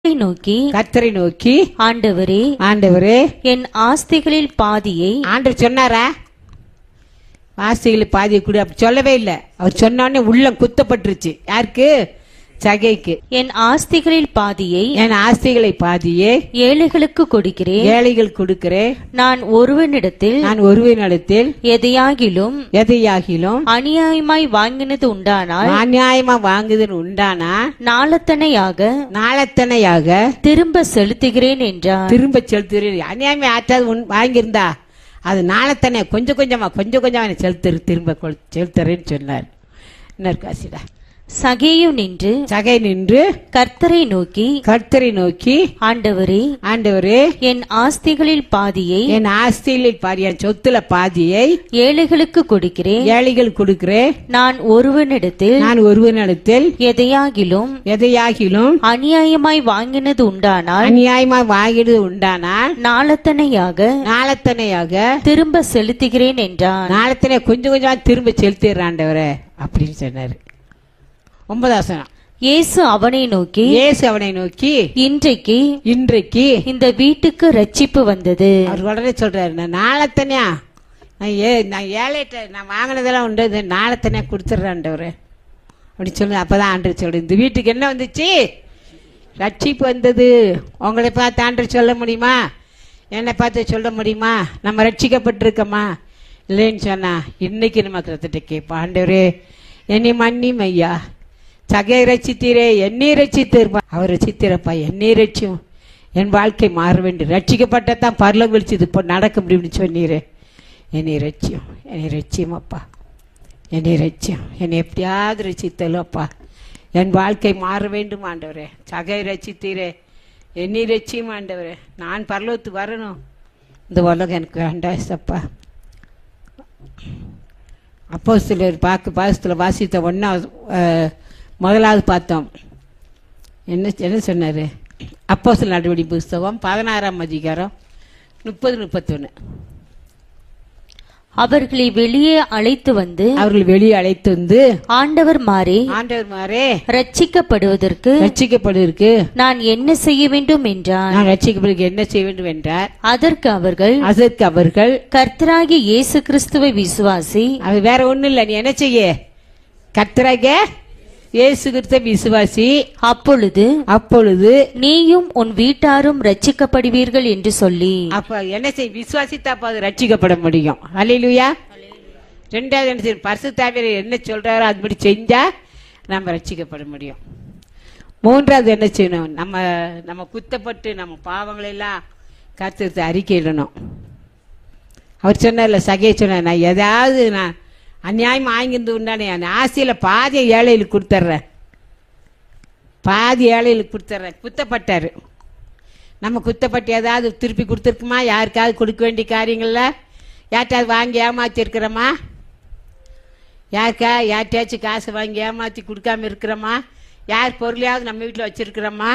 கர்த்தரை நோக்கி கர்த்தரை நோக்கி ஆண்டவரே ஆண்டவரே என் ஆஸ்திகளில் பாதியை ஆண்டவர் சொன்னாரா வாசிகளை பாதியை கொடு அப்படி சொல்லவே இல்லை அவர் சொன்னோடனே உள்ளம் குத்தப்பட்டுருச்சு யாருக்கு சகைக்கு என் ஆஸ்திகளில் பாதியை என் ஆஸ்திகளை பாதியே ஏழைகளுக்கு கொடுக்கிறேன் ஏழைகள் கொடுக்கிறேன் நான் ஒருவனிடத்தில் நான் ஒருவனிடத்தில் எதையாகிலும் எதையாகிலும் அநியாயமாய் வாங்கினது உண்டானால் அநியாயமா வாங்குதுன்னு உண்டானா நாளத்தனையாக நாளத்தனையாக திரும்ப செலுத்துகிறேன் என்றார் திரும்ப செலுத்துறேன் அநியாயமே ஆற்றாது உன் வாங்கியிருந்தா அது நாளத்தனை கொஞ்சம் கொஞ்சமா கொஞ்சம் கொஞ்சமா செலுத்துரு திரும்ப கொள்- செலுத்துறேன்னு சொன்னார் என்ன காசிடா சகேயு நின்று சகை நின்று கர்த்தரை நோக்கி கர்த்தரை நோக்கி ஆண்டவரே ஆண்டவரே என் ஆஸ்திகளில் பாதியை என் ஆஸ்தியில் பாதி என் சொத்துல பாதியை ஏழைகளுக்கு கொடுக்கிறேன் ஏழைகள் கொடுக்கிறேன் நான் ஒருவனிடத்தில் நான் ஒருவனிடத்தில் எதையாகிலும் எதையாகிலும் அநியாயமாய் வாங்கினது உண்டானால் அநியாயமா வாங்கிடு உண்டானால் நாளத்தனையாக நாளத்தனையாக திரும்ப செலுத்துகிறேன் என்றான் நாளத்தனை கொஞ்சம் கொஞ்சமா திரும்ப செலுத்திடுறாண்டவரே அப்படின்னு சொன்னாரு ஒன்பதாசனம் இயேசு அவனை நோக்கி இயேசு அவனை நோக்கி இன்றைக்கு இன்றைக்கு இந்த வீட்டுக்கு ரட்சிப்பு வந்தது அவர் உடனே சொல்றாரு நான் நாளத்தனையா நான் ஏ நான் ஏழைட்ட நான் வாங்கினதெல்லாம் உண்டு இது நாளத்தனையா கொடுத்துட்றாண்டவரு அப்படி சொல்லு அப்பதான் ஆண்டு சொல்லு இந்த வீட்டுக்கு என்ன வந்துச்சு ரட்சிப்பு வந்தது உங்களை பார்த்து ஆண்டு சொல்ல முடியுமா என்னை பார்த்து சொல்ல முடியுமா நம்ம ரட்சிக்கப்பட்டிருக்கோமா இல்லைன்னு சொன்னா இன்னைக்கு நம்ம கிட்ட கேட்போம் ஆண்டவரே என்னை மன்னியும் ஐயா சகையை ரசித்தீரே என்னை ரசித்தீர்ப்பா அவர் ரசித்தீரப்பா என்னை ரட்சியும் என் வாழ்க்கை மாற வேண்டும் ரட்சிக்கப்பட்டதான் பரல விழிச்சு இது இப்போ நடக்க முடியும்னு சொன்னீரே என்னை ரட்சியம் என்னை ரட்சியம் அப்பா என்னை ரட்சியம் என்னை எப்படியாவது ரசித்தலும் அப்பா என் வாழ்க்கை மாற வேண்டும் ஆண்டவரே சகை ரசித்தீரே என்னை ரட்சியம் ஆண்டவரே நான் பரலோத்து வரணும் இந்த உலகம் எனக்கு வேண்டாம் அப்பா அப்போ சிலர் பார்க்க பாசத்தில் வாசித்த ஒன்றா முதலாவது பார்த்தோம் என்ன என்ன சொன்னார் அப்போ சில நடவடி புஸ்தகம் பதினாறாம் அதிகாரம் முப்பது முப்பத்தொன்று அவர்களை வெளியே அழைத்து வந்து அவர்கள் வெளியே அழைத்து வந்து ஆண்டவர் மாறி ஆண்டவர் மாறே ரட்சிக்கப்படுவதற்கு ரட்சிக்கப்படுவதற்கு நான் என்ன செய்ய வேண்டும் என்றான் நான் ரட்சிக்கப்படுவதற்கு என்ன செய்ய வேண்டும் என்றார் அதற்கு அவர்கள் அதற்கு அவர்கள் கர்த்தராகிய இயேசு கிறிஸ்துவை விசுவாசி அது வேற ஒண்ணும் இல்லை நீ என்ன செய்ய கர்த்தராக இயேசு கிறிஸ்த விசுவாசி அப்பொழுது அப்பொழுது நீயும் உன் வீட்டாரும் ரட்சிக்கப்படுவீர்கள் என்று சொல்லி அப்ப என்ன செய் விசுவாசித்தா அப்ப அது ரட்சிக்கப்பட முடியும் அல்லையா ரெண்டாவது என்ன செய்யும் பரிசுத்தாவியர் என்ன சொல்றாரோ அதுபடி செஞ்சா நம்ம ரட்சிக்கப்பட முடியும் மூன்றாவது என்ன செய்யணும் நம்ம நம்ம குத்தப்பட்டு நம்ம பாவங்களை எல்லாம் கருத்து அறிக்கையிடணும் அவர் சொன்னார்ல சகையை சொன்னார் நான் ஏதாவது நான் அநியாயம் வாங்கிருந்து உண்டானே அந்த ஆசையில பாதியை ஏழைகளுக்கு கொடுத்துட்றேன் பாதி ஏழைகளுக்கு கொடுத்துட்றேன் குத்தப்பட்டாரு நம்ம குத்தப்பட்டு ஏதாவது திருப்பி கொடுத்துருக்குமா யாருக்காவது கொடுக்க வேண்டிய காரியங்கள்ல யார்ட்டாவது வாங்கி ஏமாத்திருக்கிறோமா யாருக்கா யார்ட்டையாச்சும் காசு வாங்கி ஏமாத்தி கொடுக்காம இருக்கிறோமா யார் பொருளையாவது நம்ம வீட்டில் வச்சிருக்கிறோமா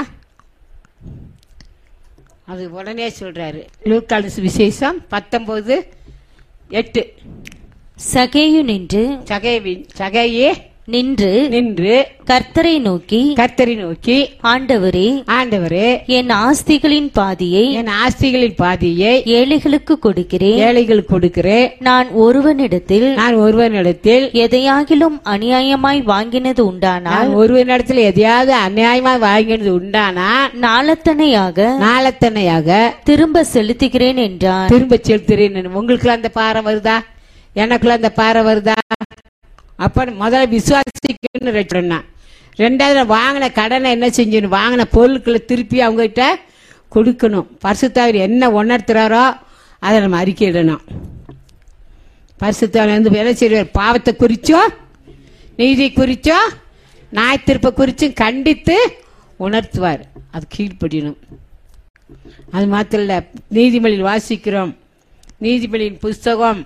அது உடனே சொல்றாரு லூக்கால் விசேஷம் பத்தொன்பது எட்டு சகேயு நின்று சகைவி சகையே நின்று நின்று கர்த்தரை நோக்கி கர்த்தரை நோக்கி ஆண்டவரே ஆண்டவரே என் ஆஸ்திகளின் பாதியை என் ஆஸ்திகளின் பாதியை ஏழைகளுக்கு கொடுக்கிறேன் ஏழைகள் கொடுக்கிறேன் நான் ஒருவனிடத்தில் நான் ஒருவனிடத்தில் எதையாகிலும் அநியாயமாய் வாங்கினது உண்டானால் நான் ஒருவனிடத்தில் எதையாவது அநியாயமா வாங்கினது உண்டானா நாளத்தனையாக நாளத்தனையாக திரும்ப செலுத்துகிறேன் என்றான் திரும்ப செலுத்துறேன் உங்களுக்குள்ள அந்த பாறை வருதா எனக்குள்ள அந்த பாறை வருதா அப்ப முதல்ல விசுவாசிக்கணும்னு ரட்சணும்னா ரெண்டாவது நான் வாங்கின கடனை என்ன செஞ்சணும் வாங்கின பொருட்களை திருப்பி அவங்ககிட்ட கொடுக்கணும் பரிசுத்தாவர் என்ன உணர்த்துறாரோ அதை நம்ம அறிக்கையிடணும் பரிசுத்தாவர் வந்து என்ன செய்வார் பாவத்தை குறிச்சோ நீதி குறிச்சோ நாய் திருப்ப குறிச்சும் கண்டித்து உணர்த்துவார் அது கீழ்ப்படியணும் அது மாத்திரம் இல்ல நீதிமொழியில் வாசிக்கிறோம் நீதிமொழியின் புஸ்தகம்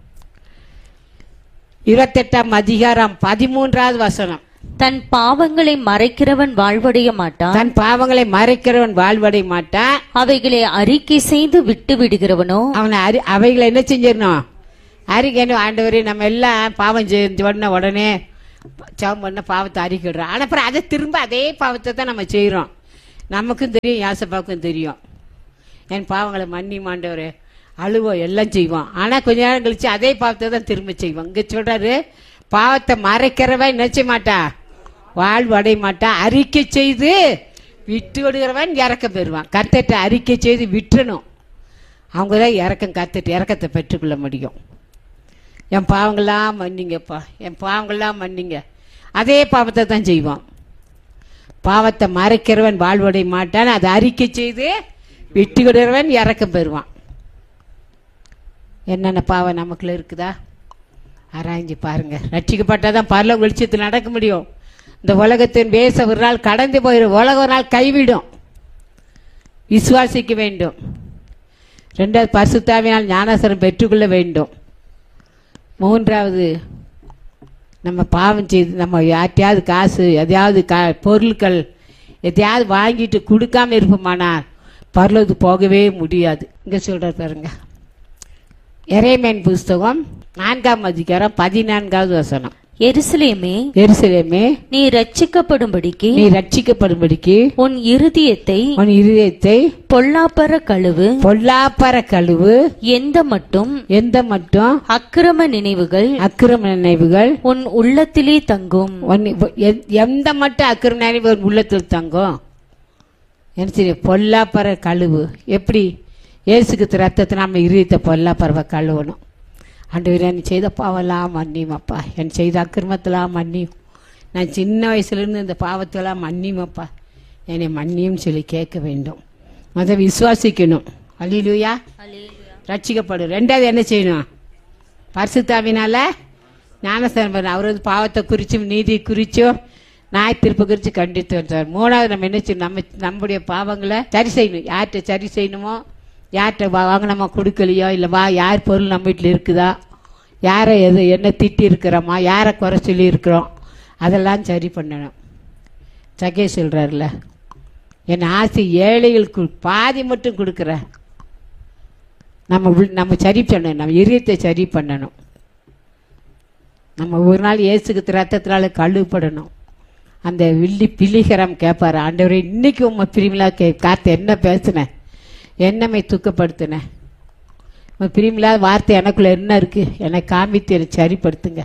இருபத்தெட்டாம் அதிகாரம் பதிமூன்றாவது வசனம் தன் பாவங்களை மறைக்கிறவன் வாழ்வடைய மாட்டான் தன் பாவங்களை மறைக்கிறவன் வாழ்வடைய மாட்டான் அவைகளை அறிக்கை செய்து விட்டு விடுகிறவனோ அவனை அறி அவைகளை என்ன செஞ்சிடணும் அறிக்கை ஆண்டவரே நம்ம எல்லாம் பாவம் செஞ்ச உடனே உடனே சவம் பண்ண பாவத்தை அறிக்கிடுறோம் ஆனால் அப்புறம் அதை திரும்ப அதே பாவத்தை தான் நம்ம செய்கிறோம் நமக்கும் தெரியும் யாசப்பாவுக்கும் தெரியும் என் பாவங்களை மன்னி மாண்டவர் அழுவோம் எல்லாம் செய்வோம் ஆனா கொஞ்ச நேரம் கழிச்சு அதே பாவத்தை தான் திரும்ப செய்வோம் இங்க சொல்றாரு பாவத்தை மறைக்கிறவன் நினைச்ச மாட்டா வாழ்வு அடைய மாட்டா அறிக்கை செய்து விட்டு விடுகிறவன் இறக்க பெறுவான் கர்த்தட்ட அறிக்கை செய்து விட்டுறணும் அவங்க தான் இறக்கம் கத்துட்டு இறக்கத்தை பெற்றுக்கொள்ள முடியும் என் பாவங்கள்லாம் மன்னிங்கப்பா என் பாவங்கள்லாம் மன்னிங்க அதே பாவத்தை தான் செய்வோம் பாவத்தை மறைக்கிறவன் வாழ்வடைய மாட்டான் அதை அறிக்கை செய்து விட்டு விடுறவன் இறக்கம் பெறுவான் என்னென்ன பாவம் நமக்குள்ள இருக்குதா ஆராய்ஞ்சு பாருங்க ரட்சிக்கப்பட்டாதான் பரலோக வெளிச்சத்தில் நடக்க முடியும் இந்த உலகத்தின் வேச ஒரு நாள் கடந்து போயிடும் உலகம் ஒரு நாள் கைவிடும் விசுவாசிக்க வேண்டும் ரெண்டாவது பரிசுத்தாவினால் ஞானாசனம் பெற்றுக்கொள்ள வேண்டும் மூன்றாவது நம்ம பாவம் செய்து நம்ம யார்ட்டையாவது காசு எதையாவது கா பொருட்கள் எதையாவது வாங்கிட்டு கொடுக்காம இருப்போமானால் பரலோது போகவே முடியாது இங்க சொல்றாரு பாருங்க இறைமேன் புஸ்தகம் நான்காம் அதிகாரம் பதினான்காவது வசனம் எருசலேமே எருசலேமே நீ ரட்சிக்கப்படும்படிக்கு நீ ரட்சிக்கப்படும்படிக்கு உன் இருதயத்தை உன் இருதயத்தை பொல்லாப்பர கழுவு பொல்லாப்பர கழுவு எந்த மட்டும் எந்த மட்டும் அக்கிரம நினைவுகள் அக்கிரம நினைவுகள் உன் உள்ளத்திலே தங்கும் உன் எ- எந்த மட்டும் அக்கிரம நினைவு உன் உள்ளத்தில் தங்கும் என்ன சரி பொல்லாப்பற கழுவு எப்படி ஏசுக்கு ரத்தத்தை நம்ம இருதயத்தை பொல்லாப்பறவை கழுவணும் ஆண்டவரே நீ செய்த பாவெல்லாம் மன்னியுமப்பா என் செய்த அக்கிரமத்தெல்லாம் மன்னியும் நான் சின்ன வயசுலேருந்து இந்த பாவத்தெல்லாம் மன்னியுமப்பா என்னை மன்னியும் சொல்லி கேட்க வேண்டும் அதை விசுவாசிக்கணும் அல்லிலுயா ரட்சிக்கப்படும் ரெண்டாவது என்ன செய்யணும் பரிசுத்தாவினால ஞானஸ்தானம் பண்ண அவரது பாவத்தை குறிச்சும் நீதி குறிச்சும் நாய் திருப்ப குறித்து கண்டித்து வந்தார் மூணாவது நம்ம என்ன செய்யணும் நம்ம நம்முடைய பாவங்களை சரி செய்யணும் யார்கிட்ட சரி செய்யணுமோ யார்கிட்ட வா- வாங்கினோமா கொடுக்கலையோ இல்லை வா யார் பொருள் நம்ம வீட்டில் இருக்குதா யாரை எது என்ன திட்டி இருக்கிறோமா யாரை குறை சொல்லி இருக்கிறோம் அதெல்லாம் சரி பண்ணணும் சகே சொல்கிறார்ல என் ஆசை ஏழைகளுக்கு பாதி மட்டும் கொடுக்குறேன் நம்ம உள்- நம்ம சரி பண்ணணும் நம்ம இதயத்தை சரி பண்ணணும் நம்ம ஒரு நாள் இயேசுக்கு ரத்தத்தினால கழுவுப்படணும் அந்த வில்லி பிலிகரம் கேட்பாரு ஆண்டவரே இன்னைக்கு உங்க பிரிமிலா கே காத்து என்ன பேசுனேன் என்னமை துக்கப்படுத்தினேன் உங்க பிரிமிலா வார்த்தை எனக்குள்ள என்ன இருக்கு என்னை காமித்து என்னை சரிப்படுத்துங்க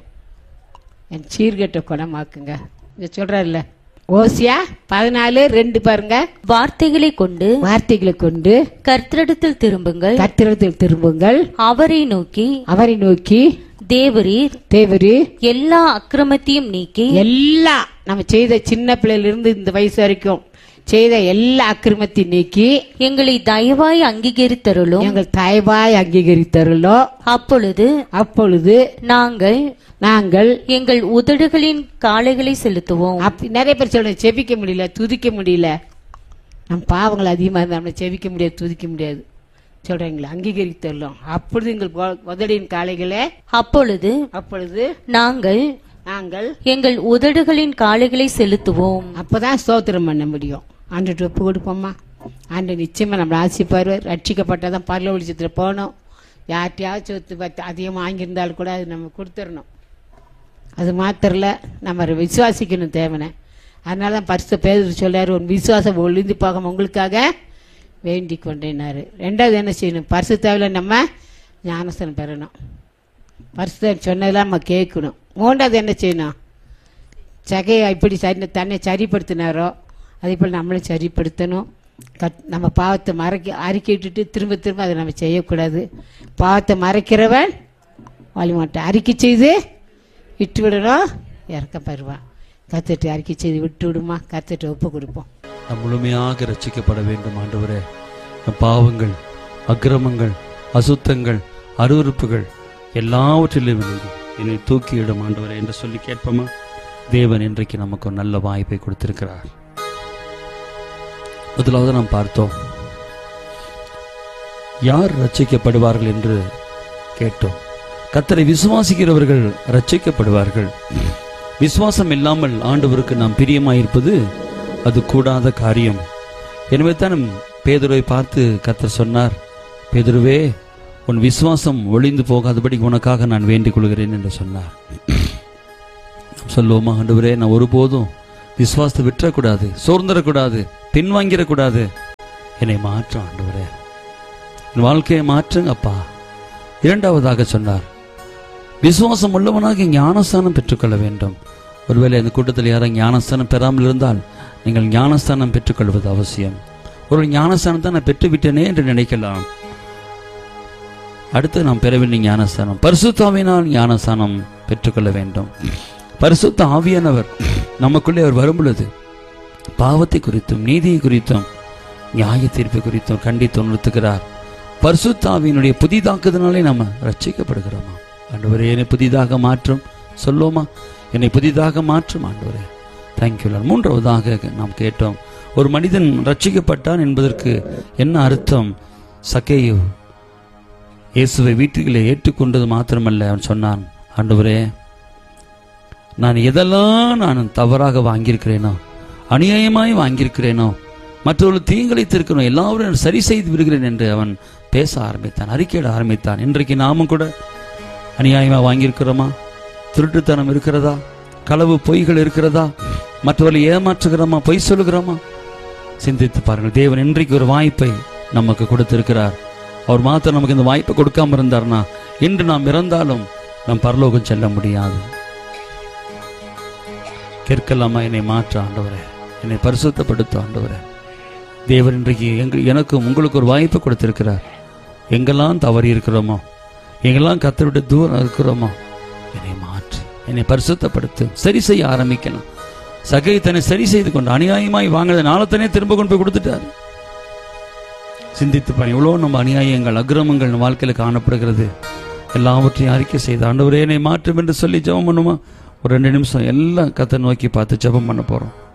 என் சீர்கெட்ட குணமாக்குங்க இங்க சொல்றாருல்ல ஓசியா பதினாலு ரெண்டு பாருங்க வார்த்தைகளை கொண்டு வார்த்தைகளை கொண்டு கர்த்தரிடத்தில் திரும்புங்கள் கத்திரத்தில் திரும்புங்கள் அவரை நோக்கி அவரை நோக்கி தேவரீர் தேவரு எல்லா அக்கிரமத்தையும் நீக்கி எல்லாம் நம்ம செய்த சின்ன பிள்ளையில இருந்து இந்த வயசு வரைக்கும் செய்த எல்லா அக்கிரமத்தையும் நீக்கி எங்களை தயவாய் அங்கீகரித்தருளும் எங்கள் தயவாய் அங்கீகரித்தருளோ அப்பொழுது அப்பொழுது நாங்கள் நாங்கள் எங்கள் உதடுகளின் காளைகளை செலுத்துவோம் அப்படி நிறைய பேர் சொல்றேன் செபிக்க முடியல துதிக்க முடியல நம் பாவங்கள் அதிகமாக இருந்தால் நம்மளை செபிக்க முடியாது துதிக்க முடியாது சொல்றீங்களா அங்கீகரித்தரலாம் அப்பொழுது எங்கள் உ- உதடின் காளைகளே அப்பொழுது அப்பொழுது நாங்கள் நாங்கள் எங்கள் உதடுகளின் காளைகளை செலுத்துவோம் அப்பதான் ஸ்தோத்திரம் பண்ண முடியும் ஆண்டு ஒப்பு கொடுப்போம்மா ஆண்டு நிச்சயமா நம்மளை ஆசிப்பாரு ரட்சிக்கப்பட்டாதான் பரல வெளிச்சத்தில் போகணும் யார்கிட்டயாவது சொத்து பத்து அதிகமாக வாங்கியிருந்தாலும் கூட அது நம்ம கொடுத்துடணும் அது மாத்திரல நம்ம அதை விசுவாசிக்கணும் தேவனை அதனால தான் பரிசு பேர் சொல்லாரு உன் விசுவாசம் ஒளிந்து போகாம உங்களுக்காக வேண்டிக் கொண்டேனாரு ரெண்டாவது என்ன செய்யணும் பரிசு தேவையில்ல நம்ம ஞானஸ்தனம் பெறணும் பரிசு சொன்னதெல்லாம் நம்ம கேட்கணும் மூன்றாவது என்ன செய்யணும் சகையை இப்படி சரி தன்னை சரிப்படுத்தினாரோ அதே போல் நம்மளும் சரிப்படுத்தணும் கட் நம்ம பாவத்தை மறைக்க அறிக்கை விட்டுட்டு திரும்ப திரும்ப அதை நம்ம செய்யக்கூடாது பாவத்தை மறைக்கிறவன் வாழிமாட்டான் அறிக்கை செய்து விட்டு விடணும் இறக்க பெறுவான் கத்துட்டு அறிக்கை செய்து விட்டு விடுமா கத்துட்டு ஒப்பு கொடுப்போம் நாம் முழுமையாக ரட்சிக்கப்பட வேண்டும் ஆண்டவரே நம் பாவங்கள் அக்கிரமங்கள் அசுத்தங்கள் அருவருப்புகள் எல்லாவற்றிலும் இருந்து என்னை தூக்கியிடும் ஆண்டவரே என்று சொல்லி கேட்போமா தேவன் இன்றைக்கு நமக்கு ஒரு நல்ல வாய்ப்பை கொடுத்திருக்கிறார் முதலாவது நாம் பார்த்தோம் யார் ரட்சிக்கப்படுவார்கள் என்று கேட்டோம் கத்தரை விசுவாசிக்கிறவர்கள் ரட்சிக்கப்படுவார்கள் விசுவாசம் இல்லாமல் ஆண்டவருக்கு நாம் பிரியமாயிருப்பது அது கூடாத காரியம் எனவே தான் பேதுருவை பார்த்து கத்தர் சொன்னார் பேதுருவே உன் விசுவாசம் ஒளிந்து போகாதபடி உனக்காக நான் வேண்டிக் கொள்கிறேன் என்று சொன்னார் நாம் சொல்லுவோமா ஆண்டவரே நான் ஒருபோதும் விசுவாசத்தை விட்டுறக்கூடாது சோர்ந்துடக்கூடாது பின்வாங்கிடக்கூடாது என்னை மாற்றும் ஆண்டவரே என் வாழ்க்கையை மாற்றுங்க அப்பா இரண்டாவதாக சொன்னார் விசுவாசம் உள்ளவனாக ஞானஸ்தானம் பெற்றுக்கொள்ள வேண்டும் ஒருவேளை இந்த கூட்டத்தில் யாரும் ஞானஸ்தானம் பெறாமல் இருந்தால் நீங்கள் ஞானஸ்தானம் பெற்றுக்கொள்வது அவசியம் ஒரு ஞானஸ்தானத்தை நான் பெற்றுவிட்டேனே என்று நினைக்கலாம் அடுத்து நாம் பெற வேண்டிய ஞானஸ்தானம் பரிசுத்தாவினால் ஞானஸ்தானம் பெற்றுக்கொள்ள வேண்டும் பரிசுத்த ஆவியானவர் நமக்குள்ளே அவர் வரும் பொழுது பாவத்தை குறித்தும் நீதியை குறித்தும் நியாய தீர்ப்பு குறித்தும் கண்டித்து உணர்த்துகிறார் பரிசுத்தாவியினுடைய புதிதாக்குதனாலே நம்ம ரட்சிக்கப்படுகிறோமா ஆண்டவரே என்னை புதிதாக மாற்றும் சொல்லுவோமா என்னை புதிதாக மாற்றும் ஆண்டவரே தேங்க்யூ மூன்றாவதாக நாம் கேட்டோம் ஒரு மனிதன் ரட்சிக்கப்பட்டான் என்பதற்கு என்ன அர்த்தம் சக்கேயு இயேசுவை வீட்டுக்குள்ளே ஏற்றுக்கொண்டது மாத்திரமல்ல அவன் சொன்னான் ஆண்டவரே நான் எதெல்லாம் நான் தவறாக வாங்கியிருக்கிறேனோ அநியாயமாய் வாங்கியிருக்கிறேனோ மற்றவர்கள் தீங்கிழைத்திருக்கிறோம் எல்லாவரும் நான் சரி செய்து விடுகிறேன் என்று அவன் பேச ஆரம்பித்தான் அறிக்கையிட ஆரம்பித்தான் இன்றைக்கு நாமும் கூட அநியாயமா வாங்கியிருக்கிறோமா திருட்டுத்தனம் இருக்கிறதா களவு பொய்கள் இருக்கிறதா மற்றவர்களை ஏமாற்றுகிறோமா பொய் சொல்லுகிறோமா சிந்தித்து பாருங்கள் தேவன் இன்றைக்கு ஒரு வாய்ப்பை நமக்கு கொடுத்திருக்கிறார் அவர் மாத்திரம் நமக்கு இந்த வாய்ப்பை கொடுக்காம இருந்தார்னா இன்று நாம் இறந்தாலும் நம் பரலோகம் செல்ல முடியாது கேட்கலாமா என்னை மாற்ற ஆண்டவரே என்னை பரிசுத்தப்படுத்த ஆண்டவரே தேவன் இன்றைக்கு எங்க எனக்கும் உங்களுக்கு ஒரு வாய்ப்பை கொடுத்திருக்கிறார் எங்கெல்லாம் தவறி இருக்கிறோமோ எங்கெல்லாம் கத்தை விட்டு தூரம் இருக்கிறோமோ என்னை மாற்று என்னை பரிசுத்தப்படுத்து சரி செய்ய ஆரம்பிக்கலாம் சகை தன்னை சரி செய்து கொண்டு அநியாயமாய் வாங்கினத நாளத்தனே திரும்ப கொண்டு போய் கொடுத்துட்டாரு சிந்தித்து பாருங்க எவ்வளோ நம்ம அநியாயங்கள் அக்கிரமங்கள் நம்ம வாழ்க்கையில் காணப்படுகிறது எல்லாவற்றையும் அறிக்கை செய்து ஆண்டவரே என்னை மாற்றும் என்று சொல்லி ஜெபம் பண்ணுமா ஒரு ரெண்டு நிமிஷம் எல்லாம் கத்தை நோக்கி பார்த்து ஜெபம் பண்ண போறோம்